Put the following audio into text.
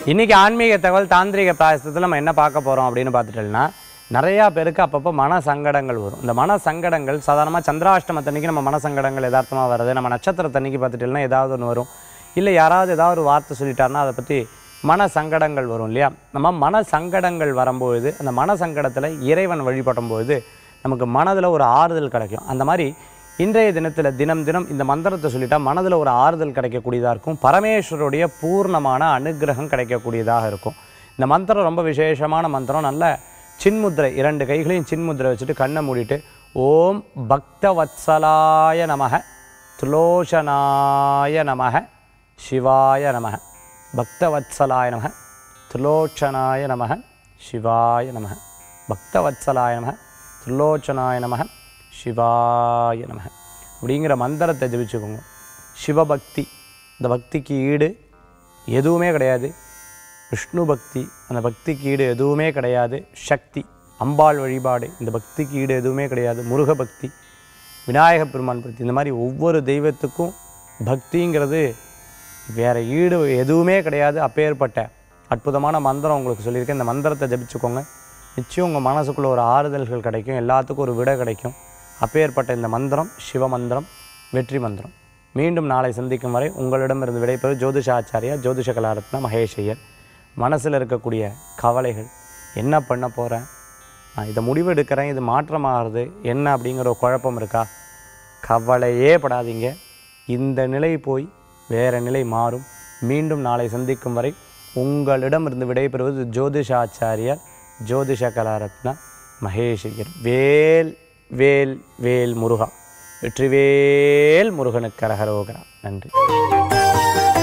இன்றைக்கி ஆன்மீக தகவல் தாந்திரிக பிராயசத்தில் நம்ம என்ன பார்க்க போகிறோம் அப்படின்னு பார்த்துட்டோம்னா நிறையா பேருக்கு அப்பப்போ மன சங்கடங்கள் வரும் இந்த மன சங்கடங்கள் சாதாரணமாக சந்திராஷ்டமத்தன்னைக்கு நம்ம மன சங்கடங்கள் யதார்த்தமாக வருது நம்ம நட்சத்திரத்தன்னைக்கு பார்த்துட்டோம்னா ஏதாவது ஒன்று வரும் இல்லை யாராவது ஏதாவது ஒரு வார்த்தை சொல்லிட்டாருன்னா அதை பற்றி மன சங்கடங்கள் வரும் இல்லையா நம்ம மன சங்கடங்கள் வரும்பொழுது அந்த மன சங்கடத்தில் இறைவன் வழிபடும் பொழுது நமக்கு மனதில் ஒரு ஆறுதல் கிடைக்கும் அந்த மாதிரி இன்றைய தினத்தில் தினம் தினம் இந்த மந்திரத்தை சொல்லிட்டா மனதில் ஒரு ஆறுதல் கிடைக்கக்கூடியதாக இருக்கும் பரமேஸ்வருடைய பூர்ணமான அனுகிரகம் கிடைக்கக்கூடியதாக இருக்கும் இந்த மந்திரம் ரொம்ப விசேஷமான மந்திரம் நல்ல சின்முத்திரை இரண்டு கைகளையும் சின்முத்திரை வச்சுட்டு கண்ணை மூடிட்டு ஓம் பக்தவத்சலாய நமக துலோஷனாய நமக சிவாய நமக பக்தவத்சலாய நமக துலோச்சனாய நமக சிவாய நமக பக்தவத்சலாய நமக துலோச்சனாய நமக சிவாய நமக அப்படிங்கிற மந்திரத்தை ஜெபிச்சுக்கோங்க சிவபக்தி இந்த பக்திக்கு ஈடு எதுவுமே கிடையாது விஷ்ணு பக்தி அந்த பக்திக்கு ஈடு எதுவுமே கிடையாது சக்தி அம்பாள் வழிபாடு இந்த பக்திக்கு ஈடு எதுவுமே கிடையாது முருக பக்தி விநாயகப் பெருமான் பக்தி இந்த மாதிரி ஒவ்வொரு தெய்வத்துக்கும் பக்திங்கிறது வேறு ஈடு எதுவுமே கிடையாது அப்பேற்பட்ட அற்புதமான மந்திரம் உங்களுக்கு சொல்லியிருக்கேன் இந்த மந்திரத்தை ஜபிச்சுக்கோங்க நிச்சயம் உங்கள் மனசுக்குள்ள ஒரு ஆறுதல்கள் கிடைக்கும் எல்லாத்துக்கும் ஒரு விடை கிடைக்கும் அப்பேற்பட்ட இந்த மந்திரம் சிவ மந்திரம் வெற்றி மந்திரம் மீண்டும் நாளை சந்திக்கும் வரை உங்களிடமிருந்து விடைபெறும் ஜோதிஷாச்சாரியா ஜோதிஷ கலாரத்ன மகேஷ் ஐயர் மனசில் இருக்கக்கூடிய கவலைகள் என்ன பண்ண போகிறேன் நான் இதை முடிவெடுக்கிறேன் இது மாற்றமாகிறது என்ன அப்படிங்கிற ஒரு குழப்பம் இருக்கா கவலையே படாதீங்க இந்த நிலை போய் வேறு நிலை மாறும் மீண்டும் நாளை சந்திக்கும் வரை உங்களிடமிருந்து விடைபெறுவது ஜோதிஷாச்சாரியார் ஜோதிஷ கலாரத்னா மகேஷையர் வேல் வேல் வேல் முருகா வெற்றிவேல் முருகனுக்கு அரகரோகரா நன்றி